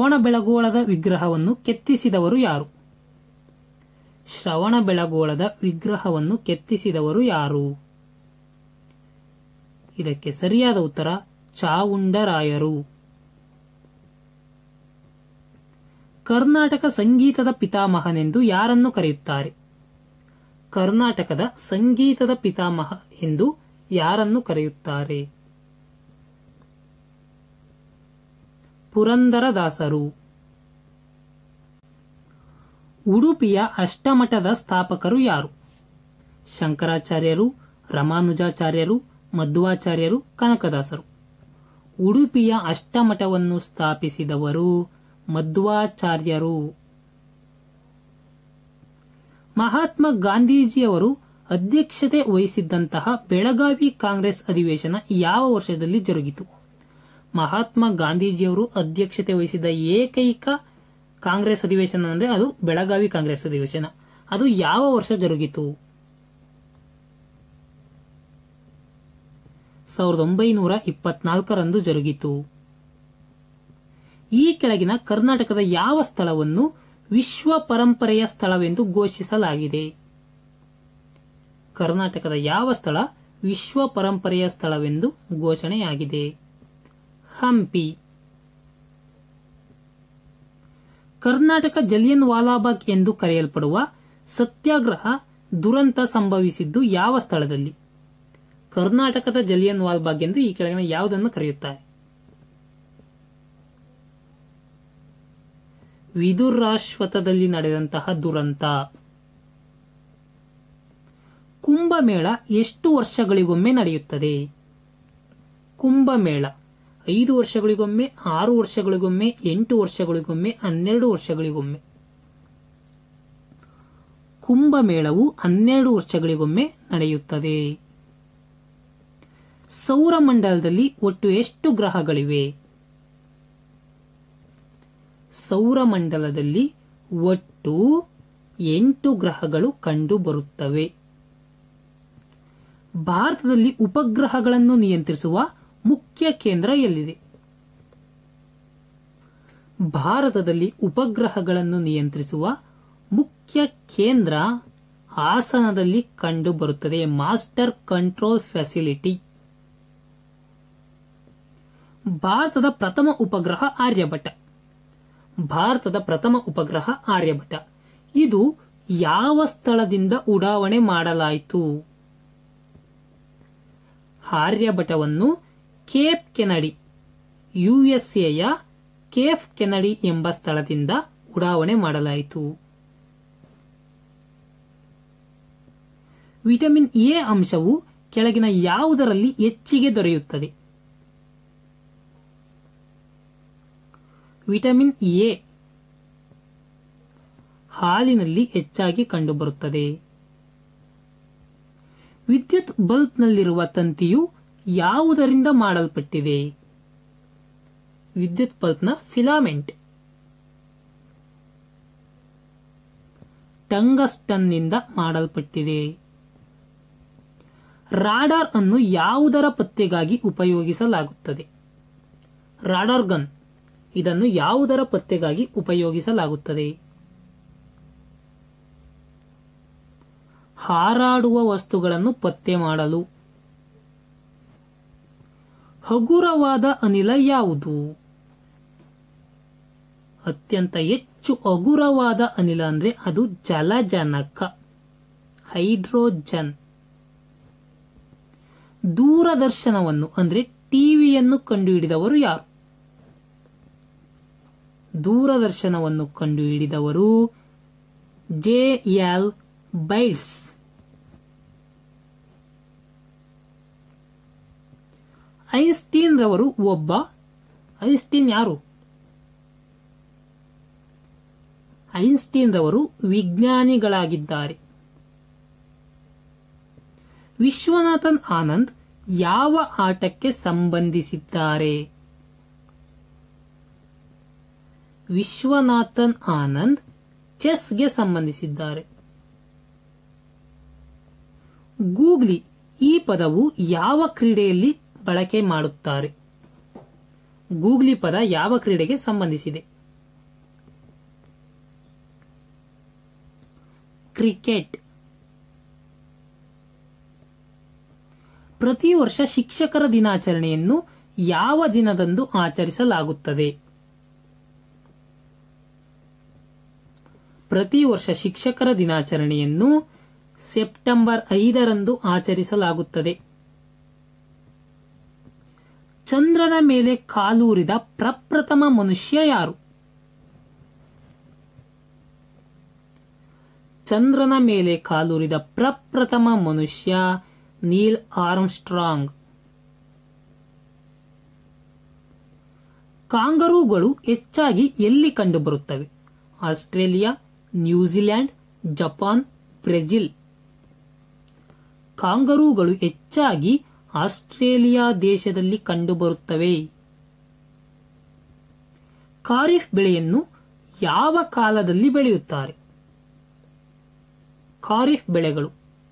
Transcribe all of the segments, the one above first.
ಶ್ರವಣ ಬೆಳಗೋಳದ ವಿಗ್ರಹವನ್ನು ಕೆತ್ತಿಸಿದವರು ಯಾರು ಶ್ರವಣ ಬೆಳಗೋಳದ ವಿಗ್ರಹವನ್ನು ಕೆತ್ತಿಸಿದವರು ಯಾರು ಇದಕ್ಕೆ ಸರಿಯಾದ ಉತ್ತರ ಚಾವುಂಡರಾಯರು ಕರ್ನಾಟಕ ಸಂಗೀತದ ಪಿತಾಮಹನೆಂದು ಯಾರನ್ನು ಕರೆಯುತ್ತಾರೆ ಕರ್ನಾಟಕದ ಸಂಗೀತದ ಪಿತಾಮಹ ಎಂದು ಯಾರನ್ನು ಕರೆಯುತ್ತಾರೆ ಪುರಂದರದಾಸರು ಉಡುಪಿಯ ಅಷ್ಟಮಠದ ಸ್ಥಾಪಕರು ಯಾರು ಶಂಕರಾಚಾರ್ಯರು ರಾಮಾನುಜಾಚಾರ್ಯರು ಮಧ್ವಾಚಾರ್ಯರು ಕನಕದಾಸರು ಉಡುಪಿಯ ಅಷ್ಟಮಠವನ್ನು ಸ್ಥಾಪಿಸಿದವರು ಮಧ್ವಾಚಾರ್ಯರು ಮಹಾತ್ಮ ಗಾಂಧೀಜಿಯವರು ಅಧ್ಯಕ್ಷತೆ ವಹಿಸಿದ್ದಂತಹ ಬೆಳಗಾವಿ ಕಾಂಗ್ರೆಸ್ ಅಧಿವೇಶನ ಯಾವ ವರ್ಷದಲ್ಲಿ ಜರುಗಿತು ಮಹಾತ್ಮ ಗಾಂಧೀಜಿಯವರು ಅಧ್ಯಕ್ಷತೆ ವಹಿಸಿದ ಏಕೈಕ ಕಾಂಗ್ರೆಸ್ ಅಧಿವೇಶನ ಅಂದ್ರೆ ಅದು ಬೆಳಗಾವಿ ಕಾಂಗ್ರೆಸ್ ಅಧಿವೇಶನ ಅದು ಯಾವ ವರ್ಷ ಜರುಗಿತು ಸಾವಿರದ ಒಂಬೈನೂರ ಇಪ್ಪತ್ನಾಲ್ಕರಂದು ಜರುಗಿತು ಈ ಕೆಳಗಿನ ಕರ್ನಾಟಕದ ಯಾವ ಸ್ಥಳವನ್ನು ವಿಶ್ವ ಪರಂಪರೆಯ ಸ್ಥಳವೆಂದು ಘೋಷಿಸಲಾಗಿದೆ ಕರ್ನಾಟಕದ ಯಾವ ಸ್ಥಳ ವಿಶ್ವ ಪರಂಪರೆಯ ಸ್ಥಳವೆಂದು ಘೋಷಣೆಯಾಗಿದೆ ಹಂಪಿ ಕರ್ನಾಟಕ ಜಲಿಯನ್ ವಾಲಾಬಾಗ್ ಎಂದು ಕರೆಯಲ್ಪಡುವ ಸತ್ಯಾಗ್ರಹ ದುರಂತ ಸಂಭವಿಸಿದ್ದು ಯಾವ ಸ್ಥಳದಲ್ಲಿ ಕರ್ನಾಟಕದ ಜಲಿಯನ್ ವಾಲ್ಬಾಗ್ ಎಂದು ಈ ಕೆಳಗಿನ ಯಾವುದನ್ನು ಕರೆಯುತ್ತಾರೆ ವಿದುರಾಶ್ವತದಲ್ಲಿ ನಡೆದಂತಹ ದುರಂತ ಕುಂಭಮೇಳ ಎಷ್ಟು ವರ್ಷಗಳಿಗೊಮ್ಮೆ ನಡೆಯುತ್ತದೆ ಕುಂಭಮೇಳ ಐದು ವರ್ಷಗಳಿಗೊಮ್ಮೆ ಆರು ವರ್ಷಗಳಿಗೊಮ್ಮೆ ಎಂಟು ವರ್ಷಗಳಿಗೊಮ್ಮೆ ಹನ್ನೆರಡು ವರ್ಷಗಳಿಗೊಮ್ಮೆ ಕುಂಭಮೇಳವು ಹನ್ನೆರಡು ವರ್ಷಗಳಿಗೊಮ್ಮೆ ನಡೆಯುತ್ತದೆ ಸೌರಮಂಡಲದಲ್ಲಿ ಒಟ್ಟು ಎಷ್ಟು ಗ್ರಹಗಳಿವೆ ಸೌರಮಂಡಲದಲ್ಲಿ ಒಟ್ಟು ಎಂಟು ಗ್ರಹಗಳು ಕಂಡು ಬರುತ್ತವೆ ಭಾರತದಲ್ಲಿ ಉಪಗ್ರಹಗಳನ್ನು ನಿಯಂತ್ರಿಸುವ ಮುಖ್ಯ ಕೇಂದ್ರ ಎಲ್ಲಿದೆ ಭಾರತದಲ್ಲಿ ಉಪಗ್ರಹಗಳನ್ನು ನಿಯಂತ್ರಿಸುವ ಮುಖ್ಯ ಕೇಂದ್ರ ಹಾಸನದಲ್ಲಿ ಕಂಡು ಬರುತ್ತದೆ ಮಾಸ್ಟರ್ ಕಂಟ್ರೋಲ್ ಫೆಸಿಲಿಟಿ ಭಾರತದ ಪ್ರಥಮ ಉಪಗ್ರಹ ಆರ್ಯಭಟ ಭಾರತದ ಪ್ರಥಮ ಉಪಗ್ರಹ ಆರ್ಯಭಟ ಇದು ಯಾವ ಸ್ಥಳದಿಂದ ಉಡಾವಣೆ ಮಾಡಲಾಯಿತು ಆರ್ಯಭಟವನ್ನು ಕೇಪ್ ಕೆನಡಿ ಯುಎಸ್ಎಯ ಕೇಫ್ ಕೆನಡಿ ಎಂಬ ಸ್ಥಳದಿಂದ ಉಡಾವಣೆ ಮಾಡಲಾಯಿತು ವಿಟಮಿನ್ ಎ ಅಂಶವು ಕೆಳಗಿನ ಯಾವುದರಲ್ಲಿ ಹೆಚ್ಚಿಗೆ ದೊರೆಯುತ್ತದೆ ವಿಟಮಿನ್ ಎ ಹಾಲಿನಲ್ಲಿ ಹೆಚ್ಚಾಗಿ ಕಂಡುಬರುತ್ತದೆ ವಿದ್ಯುತ್ ಬಲ್ಬ್ನಲ್ಲಿರುವ ತಂತಿಯು ಯಾವುದರಿಂದ ಮಾಡಲ್ಪಟ್ಟಿದೆ ವಿದ್ಯುತ್ ಬಲ್ಬ್ನ ಫಿಲಾಮೆಂಟ್ ಟಂಗಸ್ಟನ್ನಿಂದ ಮಾಡಲ್ಪಟ್ಟಿದೆ ರಾಡಾರ್ ಅನ್ನು ಯಾವುದರ ಪತ್ತೆಗಾಗಿ ಉಪಯೋಗಿಸಲಾಗುತ್ತದೆ ರಾಡಾರ್ ಗನ್ ಇದನ್ನು ಯಾವುದರ ಪತ್ತೆಗಾಗಿ ಉಪಯೋಗಿಸಲಾಗುತ್ತದೆ ಹಾರಾಡುವ ವಸ್ತುಗಳನ್ನು ಪತ್ತೆ ಮಾಡಲು ಹಗುರವಾದ ಅನಿಲ ಯಾವುದು ಅತ್ಯಂತ ಹೆಚ್ಚು ಹಗುರವಾದ ಅನಿಲ ಅಂದ್ರೆ ಅದು ಜಲಜನಕ ಹೈಡ್ರೋಜನ್ ದೂರದರ್ಶನವನ್ನು ಅಂದ್ರೆ ಟಿವಿಯನ್ನು ಕಂಡುಹಿಡಿದವರು ಯಾರು ದೂರದರ್ಶನವನ್ನು ಕಂಡುಹಿಡಿದವರು ಜೆ ಎಲ್ ಬೈಟ್ಸ್ ಐನ್ಸ್ಟೀನ್ ರವರು ಒಬ್ಬ ಐನ್ಸ್ಟೀನ್ ಯಾರು ಐನ್ಸ್ಟೀನ್ ರವರು ವಿಜ್ಞಾನಿಗಳಾಗಿದ್ದಾರೆ ವಿಶ್ವನಾಥನ್ ಆನಂದ್ ಯಾವ ಆಟಕ್ಕೆ ಸಂಬಂಧಿಸಿದ್ದಾರೆ ವಿಶ್ವನಾಥನ್ ಆನಂದ್ ಚೆಸ್ಗೆ ಸಂಬಂಧಿಸಿದ್ದಾರೆ ಗೂಗ್ಲಿ ಈ ಪದವು ಯಾವ ಕ್ರೀಡೆಯಲ್ಲಿ ಬಳಕೆ ಮಾಡುತ್ತಾರೆ ಗೂಗ್ಲಿ ಪದ ಯಾವ ಕ್ರೀಡೆಗೆ ಸಂಬಂಧಿಸಿದೆ ಕ್ರಿಕೆಟ್ ಪ್ರತಿ ವರ್ಷ ಶಿಕ್ಷಕರ ದಿನಾಚರಣೆಯನ್ನು ಯಾವ ದಿನದಂದು ಆಚರಿಸಲಾಗುತ್ತದೆ ಪ್ರತಿ ವರ್ಷ ಶಿಕ್ಷಕರ ದಿನಾಚರಣೆಯನ್ನು ಸೆಪ್ಟೆಂಬರ್ ಐದರಂದು ಆಚರಿಸಲಾಗುತ್ತದೆ ಚಂದ್ರನ ಮೇಲೆ ಕಾಲೂರಿದ ಪ್ರಪ್ರಥಮ ಮನುಷ್ಯ ಯಾರು ಚಂದ್ರನ ಮೇಲೆ ಕಾಲೂರಿದ ಪ್ರಪ್ರಥಮ ಮನುಷ್ಯ ನೀಲ್ ಆರ್ಮ್ಸ್ಟ್ರಾಂಗ್ ಕಾಂಗರೂಗಳು ಹೆಚ್ಚಾಗಿ ಎಲ್ಲಿ ಕಂಡುಬರುತ್ತವೆ ಆಸ್ಟ್ರೇಲಿಯಾ ನ್ಯೂಜಿಲೆಂಡ್ ಜಪಾನ್ ಬ್ರೆಜಿಲ್ ಕಾಂಗರೂಗಳು ಹೆಚ್ಚಾಗಿ ಆಸ್ಟ್ರೇಲಿಯಾ ದೇಶದಲ್ಲಿ ಕಂಡುಬರುತ್ತವೆ ಖಾರಿಫ್ ಬೆಳೆಯನ್ನು ಯಾವ ಕಾಲದಲ್ಲಿ ಬೆಳೆಯುತ್ತಾರೆ ಖಾರಿಫ್ ಬೆಳೆಗಳು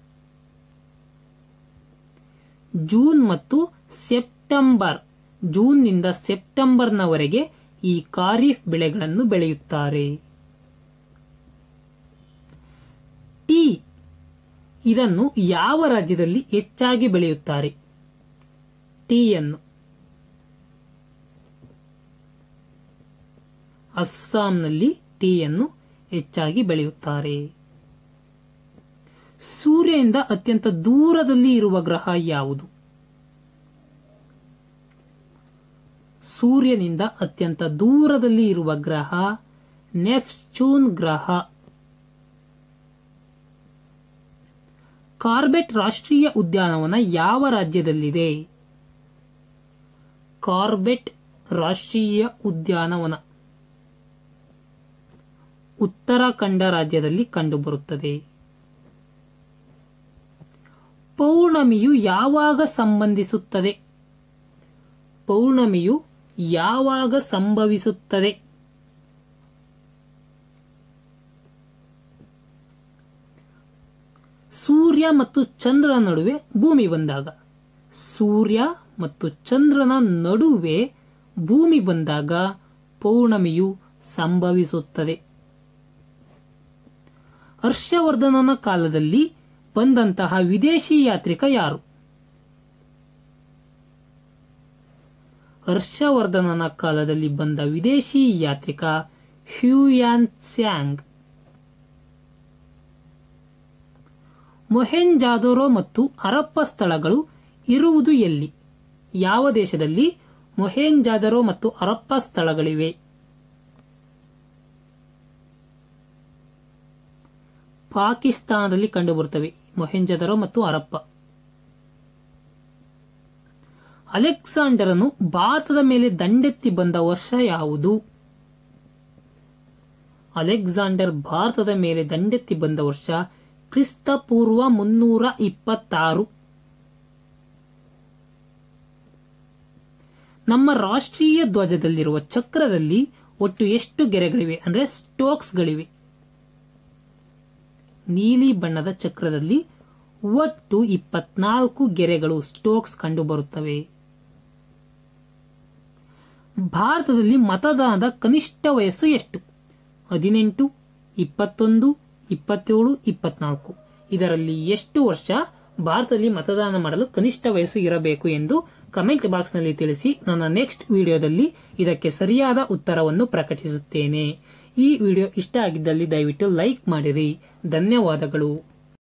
ಜೂನ್ ಮತ್ತು ಸೆಪ್ಟೆಂಬರ್ ಜೂನ್ನಿಂದ ಸೆಪ್ಟೆಂಬರ್ನವರೆಗೆ ಈ ಖಾರಿಫ್ ಬೆಳೆಗಳನ್ನು ಬೆಳೆಯುತ್ತಾರೆ ಟೀ ಇದನ್ನು ಯಾವ ರಾಜ್ಯದಲ್ಲಿ ಹೆಚ್ಚಾಗಿ ಬೆಳೆಯುತ್ತಾರೆ ಟೀಯನ್ನು ಅಸ್ಸಾಂನಲ್ಲಿ ಟೀಯನ್ನು ಹೆಚ್ಚಾಗಿ ಬೆಳೆಯುತ್ತಾರೆ ಸೂರ್ಯನಿಂದ ಅತ್ಯಂತ ದೂರದಲ್ಲಿ ಇರುವ ಗ್ರಹ ಯಾವುದು ಸೂರ್ಯನಿಂದ ಅತ್ಯಂತ ದೂರದಲ್ಲಿ ಇರುವ ಗ್ರಹ ನೆಪ್ಚೂನ್ ಗ್ರಹ ಕಾರ್ಬೆಟ್ ರಾಷ್ಟ್ರೀಯ ಉದ್ಯಾನವನ ಯಾವ ರಾಜ್ಯದಲ್ಲಿದೆ ಕಾರ್ಬೆಟ್ ರಾಷ್ಟ್ರೀಯ ಉದ್ಯಾನವನ ಉತ್ತರಾಖಂಡ ರಾಜ್ಯದಲ್ಲಿ ಕಂಡುಬರುತ್ತದೆ ಪೌರ್ಣಮಿಯು ಯಾವಾಗ ಸಂಬಂಧಿಸುತ್ತದೆ ಪೌರ್ಣಮಿಯು ಯಾವಾಗ ಸಂಭವಿಸುತ್ತದೆ ಸೂರ್ಯ ಮತ್ತು ಚಂದ್ರನ ನಡುವೆ ಭೂಮಿ ಬಂದಾಗ ಸೂರ್ಯ ಮತ್ತು ಚಂದ್ರನ ನಡುವೆ ಭೂಮಿ ಬಂದಾಗ ಪೌರ್ಣಮಿಯು ಸಂಭವಿಸುತ್ತದೆ ಹರ್ಷವರ್ಧನನ ಕಾಲದಲ್ಲಿ ಬಂದಂತಹ ವಿದೇಶಿ ಯಾತ್ರಿಕ ಯಾರು ಹರ್ಷವರ್ಧನನ ಕಾಲದಲ್ಲಿ ಬಂದ ವಿದೇಶಿ ಯಾತ್ರಿಕ ಹ್ಯೂಯಾನ್ ಸ್ಯಾಂಗ್ ಮೊಹೆಂಜಾದೊರೋ ಮತ್ತು ಹರಪ್ಪ ಸ್ಥಳಗಳು ಇರುವುದು ಎಲ್ಲಿ ಯಾವ ದೇಶದಲ್ಲಿ ಮೊಹೆಂಜಾದರೋ ಮತ್ತು ಹರಪ್ಪ ಸ್ಥಳಗಳಿವೆ ಪಾಕಿಸ್ತಾನದಲ್ಲಿ ಕಂಡುಬರುತ್ತವೆ ಮೊಹೆಂಜದರೋ ಮತ್ತು ಹರಪ್ಪ ಅಲೆಕ್ಸಾಂಡರನು ಭಾರತದ ಮೇಲೆ ದಂಡೆತ್ತಿ ಬಂದ ವರ್ಷ ಯಾವುದು ಅಲೆಕ್ಸಾಂಡರ್ ಭಾರತದ ಮೇಲೆ ದಂಡೆತ್ತಿ ಬಂದ ವರ್ಷ ಕ್ರಿಸ್ತ ಪೂರ್ವ ಮುನ್ನೂರ ಇಪ್ಪತ್ತಾರು ನಮ್ಮ ರಾಷ್ಟ್ರೀಯ ಧ್ವಜದಲ್ಲಿರುವ ಚಕ್ರದಲ್ಲಿ ಒಟ್ಟು ಎಷ್ಟು ಗೆರೆಗಳಿವೆ ಅಂದ್ರೆ ಸ್ಟೋಕ್ಸ್ಗಳಿವೆ ನೀಲಿ ಬಣ್ಣದ ಚಕ್ರದಲ್ಲಿ ಒಟ್ಟು ಇಪ್ಪತ್ನಾಲ್ಕು ಗೆರೆಗಳು ಸ್ಟೋಕ್ಸ್ ಕಂಡುಬರುತ್ತವೆ ಭಾರತದಲ್ಲಿ ಮತದಾನದ ಕನಿಷ್ಠ ವಯಸ್ಸು ಎಷ್ಟು ಹದಿನೆಂಟು ಇಪ್ಪತ್ತೊಂದು ಇಪ್ಪತ್ತೇಳು ಇಪ್ಪತ್ನಾಲ್ಕು ಇದರಲ್ಲಿ ಎಷ್ಟು ವರ್ಷ ಭಾರತದಲ್ಲಿ ಮತದಾನ ಮಾಡಲು ಕನಿಷ್ಠ ವಯಸ್ಸು ಇರಬೇಕು ಎಂದು ಕಮೆಂಟ್ ಬಾಕ್ಸ್ನಲ್ಲಿ ತಿಳಿಸಿ ನನ್ನ ನೆಕ್ಸ್ಟ್ ವಿಡಿಯೋದಲ್ಲಿ ಇದಕ್ಕೆ ಸರಿಯಾದ ಉತ್ತರವನ್ನು ಪ್ರಕಟಿಸುತ್ತೇನೆ ಈ ವಿಡಿಯೋ ಇಷ್ಟ ಆಗಿದ್ದಲ್ಲಿ ದಯವಿಟ್ಟು ಲೈಕ್ ಮಾಡಿರಿ ಧನ್ಯವಾದಗಳು